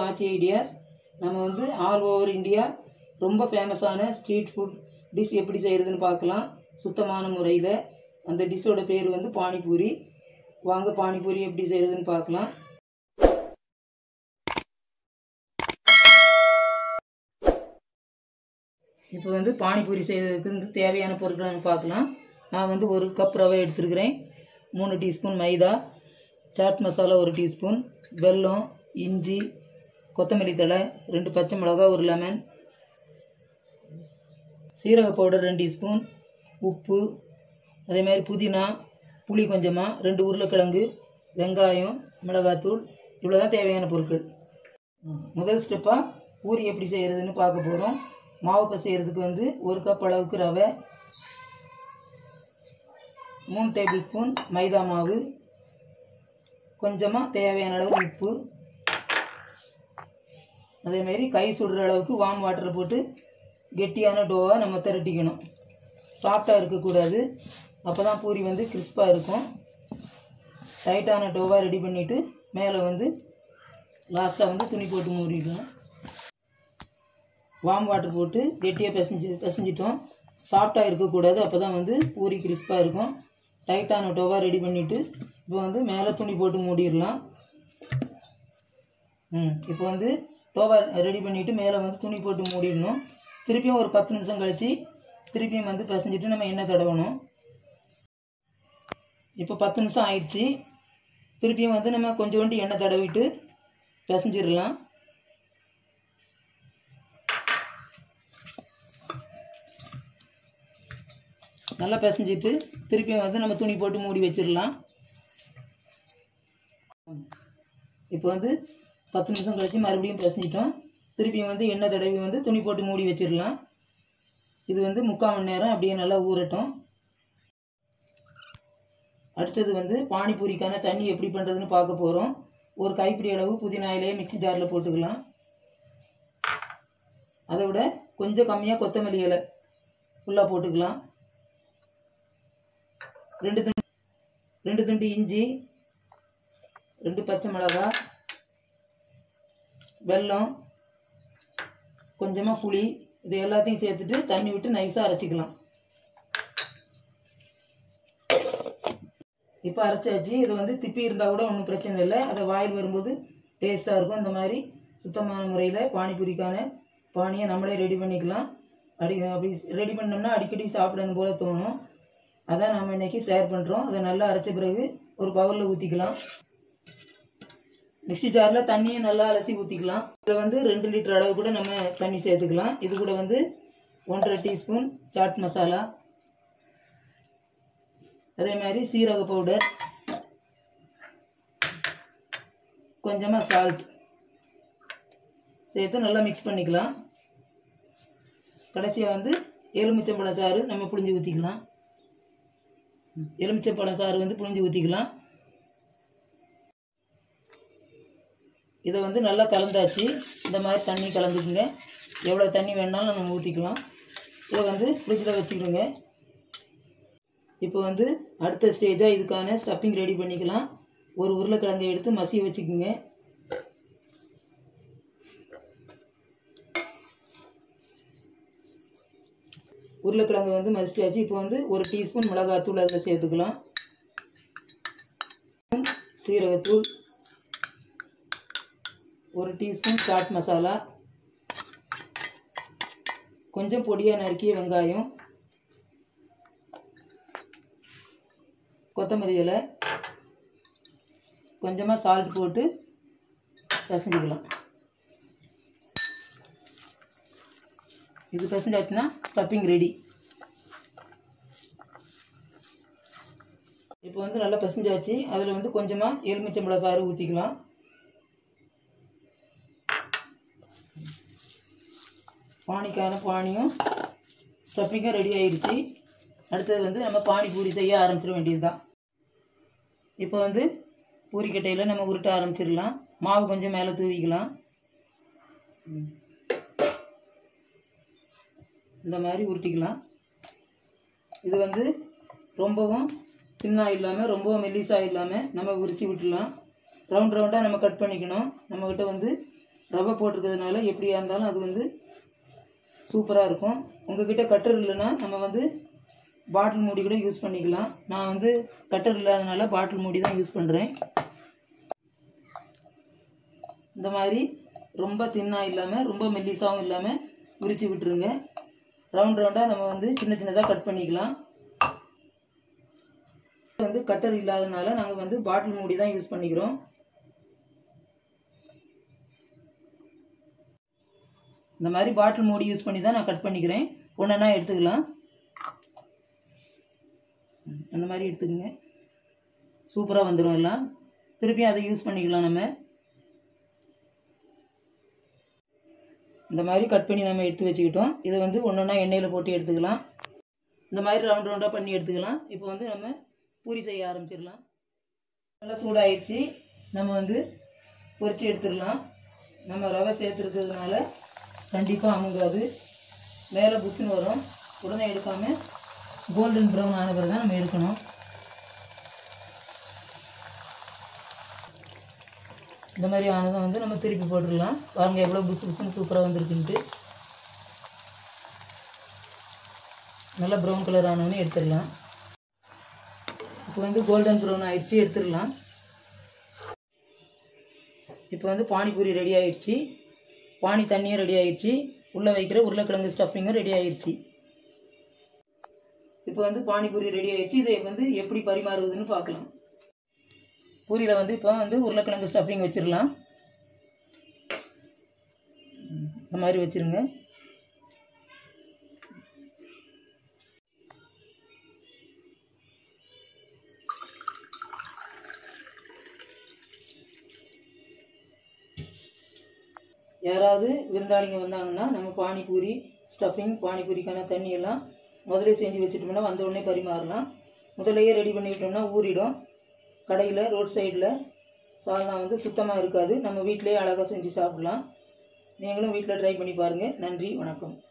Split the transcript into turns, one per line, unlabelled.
ஆச்சி ideas நம்ம வந்து all over India ரொம்ப ஃபேமஸான ஸ்ட்ரீட் ஃபுட் டிஷ் எப்படி செய்கிறதுன்னு பார்க்கலாம் சுத்தமான முறையில் அந்த டிஷ்ஷோட பேர் வந்து பானிபூரி வாங்க பானிபூரி எப்படி செய்கிறதுன்னு பார்க்கலாம் இப்போ வந்து பானிபூரி செய்கிறதுக்கு வந்து தேவையான பொருட்களை பார்க்கலாம் நான் வந்து ஒரு கப் ரவை எடுத்துருக்கிறேன் மூணு டீஸ்பூன் மைதா சாட் மசாலா ஒரு டீஸ்பூன் வெல்லம் இஞ்சி கொத்தமல்லி தழை ரெண்டு பச்சை மிளகா ஒரு லெமன் சீரக பவுடர் ரெண்டு டீஸ்பூன் உப்பு அதே மாதிரி புதினா புளி கொஞ்சமாக ரெண்டு உருளைக்கிழங்கு வெங்காயம் மிளகாத்தூள் இவ்வளோ தான் தேவையான பொருட்கள் முதல் ஸ்டெப்பாக பூரி எப்படி செய்கிறதுன்னு பார்க்க போகிறோம் மாவு பசைகிறதுக்கு வந்து ஒரு கப் அளவுக்கு ரவை மூணு டேபிள் ஸ்பூன் மைதா மாவு கொஞ்சமாக தேவையான அளவு உப்பு அதேமாரி கை சுடுற அளவுக்கு வாம் வாட்டரை போட்டு கெட்டியான டோவாக நம்ம திரட்டிக்கணும் சாஃப்டாக இருக்கக்கூடாது அப்போ தான் பூரி வந்து கிறிஸ்பாக இருக்கும் டைட்டான டோவாக ரெடி பண்ணிவிட்டு மேலே வந்து லாஸ்ட்டாக வந்து துணி போட்டு மூடிடலாம் வாம் வாட்டர் போட்டு கெட்டியாக பிசைஞ்சு பிசைஞ்சிட்டோம் சாஃப்டாக இருக்கக்கூடாது அப்போ தான் வந்து பூரி கிறிஸ்பாக இருக்கும் டைட்டான டோவாக ரெடி பண்ணிவிட்டு இப்போ வந்து மேலே துணி போட்டு மூடிடலாம் ம் இப்போ வந்து டோவா ரெடி பண்ணிவிட்டு மேலே வந்து துணி போட்டு மூடிடணும் திருப்பியும் ஒரு பத்து நிமிஷம் கழித்து திருப்பியும் வந்து பிசைஞ்சிட்டு நம்ம எண்ணெய் தடவணும் இப்போ பத்து நிமிஷம் ஆயிடுச்சு திருப்பியும் வந்து நம்ம கொஞ்சோண்டு எண்ணெய் தடவிட்டு பிசைஞ்சிடலாம் நல்லா பிசைஞ்சிட்டு திருப்பியும் வந்து நம்ம துணி போட்டு மூடி வச்சிடலாம் இப்போ வந்து பத்து நிமிஷம் கழித்து மறுபடியும் பிசைஞ்சிட்டோம் திருப்பியும் வந்து எண்ணெய் தடவி வந்து துணி போட்டு மூடி வச்சிடலாம் இது வந்து முக்கால் மணி நேரம் அப்படியே நல்லா ஊறட்டும் அடுத்தது வந்து பானிபூரிக்கான தண்ணி எப்படி பண்ணுறதுன்னு பார்க்க போகிறோம் ஒரு கைப்பிடி அளவு புதினா இலையை மிக்ஸி ஜாரில் போட்டுக்கலாம் அதை விட கொஞ்சம் கம்மியாக கொத்தமல்லி இலை ஃபுல்லாக போட்டுக்கலாம் ரெண்டு துண்டு ரெண்டு துண்டு இஞ்சி ரெண்டு பச்சை மிளகா வெல்லம் கொஞ்சமாக புளி இது எல்லாத்தையும் சேர்த்துட்டு தண்ணி விட்டு நைஸாக அரைச்சிக்கலாம் இப்போ அரைச்சாச்சு இது வந்து திப்பி இருந்தால் கூட ஒன்றும் பிரச்சனை இல்லை அதை வாயில் வரும்போது டேஸ்ட்டாக இருக்கும் இந்த மாதிரி சுத்தமான முறையில் பானிபூரிக்கான பானியை நம்மளே ரெடி பண்ணிக்கலாம் அடி அப்படி ரெடி பண்ணோம்னா அடிக்கடி சாப்பிடணும் போல தோணும் அதான் நம்ம இன்றைக்கி ஷேர் பண்ணுறோம் அதை நல்லா அரைச்ச பிறகு ஒரு பவுலில் ஊற்றிக்கலாம் மிக்ஸி ஜாரில் தண்ணியை நல்லா அலசி ஊற்றிக்கலாம் இதில் வந்து ரெண்டு லிட்டர் அளவு கூட நம்ம தண்ணி சேர்த்துக்கலாம் இது கூட வந்து ஒன்றரை டீஸ்பூன் சாட் மசாலா அதே மாதிரி சீரக பவுடர் கொஞ்சமாக சால்ட் சேர்த்து நல்லா மிக்ஸ் பண்ணிக்கலாம் கடைசியாக வந்து எலுமிச்சம்பழம் சாறு நம்ம புளிஞ்சு ஊற்றிக்கலாம் எலுமிச்சம்பழம் சாறு வந்து புளிஞ்சு ஊற்றிக்கலாம் இதை வந்து நல்லா கலந்தாச்சு இந்த மாதிரி தண்ணி கலந்துக்குங்க எவ்வளோ தண்ணி வேணாலும் நம்ம ஊற்றிக்கலாம் இதை வந்து ஃப்ரிட்ஜில் வச்சுக்கிடுங்க இப்போ வந்து அடுத்த ஸ்டேஜாக இதுக்கான ஸ்டஃப்பிங் ரெடி பண்ணிக்கலாம் ஒரு உருளைக்கிழங்கை எடுத்து மசிய வச்சுக்கோங்க உருளைக்கிழங்கு வந்து மசிச்சாச்சு இப்போ வந்து ஒரு டீஸ்பூன் மிளகாத்தூள் அதில் சேர்த்துக்கலாம் சீரகத்தூள் ஒரு டீஸ்பூன் சாட் மசாலா கொஞ்சம் பொடியாக நறுக்கிய வெங்காயம் கொத்தமல்லி இலை கொஞ்சமாக சால்ட் போட்டு பிசைஞ்சிக்கலாம் இது பிசைஞ்சாச்சுன்னா ஸ்டப்பிங் ரெடி இப்போ வந்து நல்லா பிசைஞ்சாச்சு அதில் வந்து கொஞ்சமாக எலுமிச்சம்பழம் சாறு ஊற்றிக்கலாம் பானிக்கான பானியும் ஸ்டப்பிங்கும் ரெடி ஆயிடுச்சு அடுத்தது வந்து நம்ம பானிபூரி செய்ய ஆரம்பிச்சிட வேண்டியது தான் இப்போ வந்து பூரிக்கட்டையில் நம்ம உருட்ட ஆரம்பிச்சிடலாம் மாவு கொஞ்சம் மேலே தூவிக்கலாம் இந்த மாதிரி உருட்டிக்கலாம் இது வந்து ரொம்பவும் தின்னாக இல்லாமல் ரொம்பவும் மெல்லிஸாக இல்லாமல் நம்ம உரிச்சு விட்டுலாம் ரவுண்ட் ரவுண்டாக நம்ம கட் பண்ணிக்கணும் நம்மக்கிட்ட வந்து ரவை போட்டிருக்கிறதுனால எப்படியா இருந்தாலும் அது வந்து சூப்பராக இருக்கும் உங்ககிட்ட கட்டர் இல்லைன்னா நம்ம வந்து பாட்டில் மூடி கூட யூஸ் பண்ணிக்கலாம் நான் வந்து கட்டர் இல்லாதனால பாட்டில் மூடி தான் யூஸ் பண்ணுறேன் இந்த மாதிரி ரொம்ப தின்னாக இல்லாமல் ரொம்ப மெல்லிசாவும் இல்லாமல் உரிச்சு விட்டுருங்க ரவுண்ட் ரவுண்டாக நம்ம வந்து சின்ன சின்னதாக கட் பண்ணிக்கலாம் வந்து கட்டர் இல்லாதனால நாங்கள் வந்து பாட்டில் மூடி தான் யூஸ் பண்ணிக்கிறோம் இந்த மாதிரி பாட்டில் மூடி யூஸ் பண்ணி தான் நான் கட் பண்ணிக்கிறேன் ஒன்றா எடுத்துக்கலாம் அந்த மாதிரி எடுத்துக்கோங்க சூப்பராக வந்துடும் எல்லாம் திருப்பியும் அதை யூஸ் பண்ணிக்கலாம் நம்ம இந்த மாதிரி கட் பண்ணி நம்ம எடுத்து வச்சுக்கிட்டோம் இதை வந்து ஒன்று ஒன்றா எண்ணெயில் போட்டு எடுத்துக்கலாம் இந்த மாதிரி ரவுண்ட் ரவுண்டாக பண்ணி எடுத்துக்கலாம் இப்போ வந்து நம்ம பூரி செய்ய ஆரம்பிச்சிடலாம் நல்லா சூடாயிடுச்சு நம்ம வந்து பொரிச்சு எடுத்துடலாம் நம்ம ரவை சேர்த்துருக்கிறதுனால கண்டிப்பாக அமுங்காது மேலே புஷ்ஷுன்னு வரும் உடனே எடுக்காமல் கோல்டன் ப்ரௌன் ஆன பிறகு தான் நம்ம எடுக்கணும் இந்த மாதிரி ஆனதை வந்து நம்ம திருப்பி போட்டுடலாம் பாருங்கள் எவ்வளோ புசு புசுன்னு சூப்பராக வந்திருக்குன்ட்டு நல்லா ப்ரௌன் கலர் ஆனோன்னு எடுத்துடலாம் இப்போ வந்து கோல்டன் ப்ரௌன் ஆயிடுச்சு எடுத்துடலாம் இப்போ வந்து பானிபூரி ரெடி ஆயிடுச்சு பானி தண்ணியும் ரெடி ஆயிடுச்சு உள்ளே வைக்கிற உருளைக்கிழங்கு ஸ்டஃபிங்கும் ரெடி ஆயிடுச்சு இப்போ வந்து பானிபூரி ரெடி ஆயிடுச்சு இதை வந்து எப்படி பரிமாறுவதுன்னு பார்க்கலாம் பூரியில் வந்து இப்போ வந்து உருளைக்கிழங்கு ஸ்டஃபிங் வச்சிடலாம் இந்த மாதிரி வச்சுருங்க யாராவது விருந்தாளிங்க வந்தாங்கன்னா நம்ம பானிபூரி ஸ்டஃபிங் பானிபூரிக்கான தண்ணி எல்லாம் முதல்ல செஞ்சு வச்சுட்டோம்னா வந்த உடனே பரிமாறலாம் முதலையே ரெடி பண்ணிவிட்டோம்னா ஊறிடும் கடையில் ரோட் சைடில் சால்னா வந்து சுத்தமாக இருக்காது நம்ம வீட்டிலேயே அழகாக செஞ்சு சாப்பிடலாம் நீங்களும் வீட்டில் ட்ரை பண்ணி பாருங்கள் நன்றி வணக்கம்